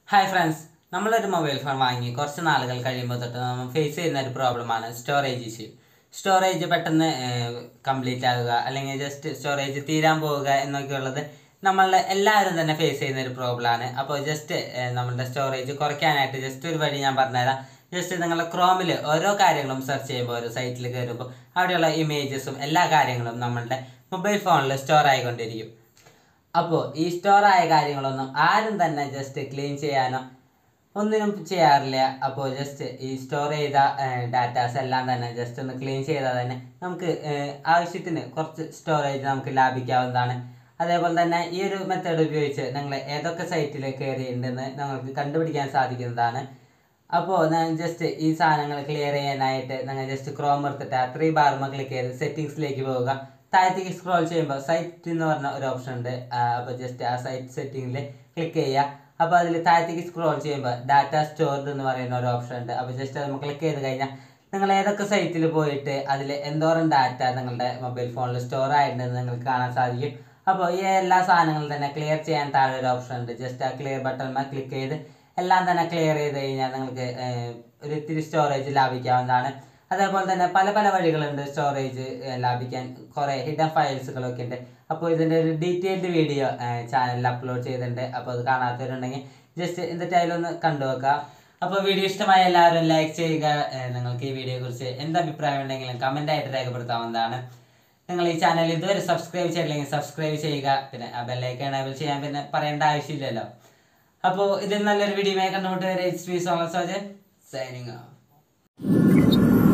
hi friends നമ്മളൊരു mobile phone വാങ്ങി കുറച്ച് നാളുകൾ കഴിയുമ്പോൾ തൊട്ട് നമ്മൾ ഫേസ് ചെയ്യുന്ന ഒരു പ്രോബ്ലമാണ് സ്റ്റോറേജ് ഇഷ്യൂ സ്റ്റോറേജ് പെട്ടെന്ന് കംപ്ലീറ്റ് ആകുക അല്ലെങ്കിൽ ജസ്റ്റ് സ്റ്റോറേജ് തീരാൻ പോവുക എന്നൊക്കെയുള്ളത് നമ്മളുടെ എല്ലാവരും തന്നെ ഫേസ് ചെയ്യുന്ന ഒരു പ്രോബ്ലമാണ് അപ്പോൾ ജസ്റ്റ് നമ്മളുടെ സ്റ്റോറേജ് കുറയ്ക്കാനായിട്ട് ജസ്റ്റ് ഒരു വഴി ഞാൻ പറഞ്ഞുതരാം ജസ്റ്റ് നിങ്ങളുടെ ക്രോമിൽ ഓരോ കാര്യങ്ങളും സെർച്ച് ചെയ്യുമ്പോൾ ഓരോ സൈറ്റിൽ കയറുമ്പോൾ അവിടെയുള്ള ഇമേജസും എല്ലാ കാര്യങ്ങളും നമ്മളുടെ മൊബൈൽ ഫോണിൽ സ്റ്റോർ ആയിക്കൊണ്ടിരിക്കും അപ്പോൾ ഈ സ്റ്റോർ ആയ കാര്യങ്ങളൊന്നും ആരും തന്നെ ജസ്റ്റ് ക്ലീൻ ചെയ്യാനോ ഒന്നിനും ചെയ്യാറില്ല അപ്പോൾ ജസ്റ്റ് ഈ സ്റ്റോർ ചെയ്ത ഡാറ്റാസ് എല്ലാം തന്നെ ജസ്റ്റ് ഒന്ന് ക്ലീൻ ചെയ്താൽ തന്നെ നമുക്ക് ഏഹ്, ആവശ്യത്തിന് കുറച്ച് സ്റ്റോറേജ് നമുക്ക് ലാഭിക്കാവുന്നതാണ് അതേപോലെ തന്നെ ഈ ഒരു മെത്തേഡ് ഉപയോഗിച്ച് നിങ്ങൾ ഏതൊക്കെ സൈറ്റിൽ കയറിയിട്ടുണ്ടെന്ന് നിങ്ങൾക്ക് കണ്ടുപിടിക്കാൻ സാധിക്കുന്നതാണ് അപ്പോൾ ഞാൻ ജസ്റ്റ് ഈ സാധനങ്ങൾ ക്ലിയർ ചെയ്യാനായിട്ട് നിങ്ങൾ ജസ്റ്റ് ക്രോം എടുത്തിട്ട് ആ ത്രീ ബാർമ ക്ലിക്ക് ചെയ്ത് സെറ്റിങ്സിലേക്ക് പോവുക താഴത്തേക്ക് സ്ക്രോൾ ചെയ്യുമ്പോൾ സൈറ്റ് എന്ന് പറഞ്ഞ ഒരു ഓപ്ഷൻ ഉണ്ട് അപ്പോൾ ജസ്റ്റ് ആ സൈറ്റ് സെറ്റിങ്ങിൽ ക്ലിക്ക് ചെയ്യുക അപ്പോൾ അതിൽ താഴത്തേക്ക് സ്ക്രോൾ ചെയ്യുമ്പോൾ ഡാറ്റ സ്റ്റോർഡ് എന്ന് പറയുന്ന ഒരു ഓപ്ഷൻ ഉണ്ട് അപ്പോൾ ജസ്റ്റ് അത് ക്ലിക്ക് ചെയ്ത് കഴിഞ്ഞാൽ നിങ്ങൾ ഏതൊക്കെ സൈറ്റിൽ പോയിട്ട് അതിൽ എന്തോരം ഡാറ്റ നിങ്ങളുടെ മൊബൈൽ ഫോണിൽ സ്റ്റോർ ആയിട്ടുണ്ടെന്ന് നിങ്ങൾക്ക് കാണാൻ സാധിക്കും അപ്പോൾ ഈ എല്ലാ സാധനങ്ങളും തന്നെ ക്ലിയർ ചെയ്യാൻ താഴെ ഒരു ഓപ്ഷൻ ഉണ്ട് ജസ്റ്റ് ആ ക്ലിയർ ബട്ടൺ ക്ലിക്ക് ചെയ്ത് എല്ലാം തന്നെ ക്ലിയർ ചെയ്ത് കഴിഞ്ഞാൽ നിങ്ങൾക്ക് ഏഹ്, ഒരു ഇത്തിരി സ്റ്റോറേജ് ലാഭിക്കാവുന്നതാണ് അതേപോലെ തന്നെ പല പല വഴികളുണ്ട് സ്റ്റോറേജ് ലാഭിക്കാൻ കുറേ ഹിഡൻ ഫയൽസുകളൊക്കെ ഉണ്ട് അപ്പോൾ ഇതിൻ്റെ ഒരു ഡീറ്റെയിൽഡ് വീഡിയോ ചാനലിൽ അപ്ലോഡ് ചെയ്തിട്ടുണ്ട് അപ്പോൾ അത് കാണാത്തവരുണ്ടെങ്കിൽ ജസ്റ്റ് എന്നിട്ട് അതിലൊന്ന് കണ്ടു വെക്കുക അപ്പോൾ വീഡിയോ ഇഷ്ടമായ എല്ലാവരും ലൈക്ക് ചെയ്യുക ഏഹ്, നിങ്ങൾക്ക് ഈ വീഡിയോയെ കുറിച്ച് എന്ത് അഭിപ്രായം ഉണ്ടെങ്കിലും കമൻ്റ് ആയിട്ട് രേഖപ്പെടുത്താവുന്നതാണ് നിങ്ങൾ ഈ ചാനൽ ഇതുവരെ സബ്സ്ക്രൈബ് ചെയ്തില്ലെങ്കിൽ സബ്സ്ക്രൈബ് ചെയ്യുക പിന്നെ ആ ബെല്ലൈക്കൺ എനേബിൾ ചെയ്യാൻ പിന്നെ പറയേണ്ട ആവശ്യമില്ലല്ലോ അപ്പോൾ ഇതിൽ നല്ലൊരു വീഡിയോ കണ്ടുമുട്ട് വരെ it's me Sola Sojan signing of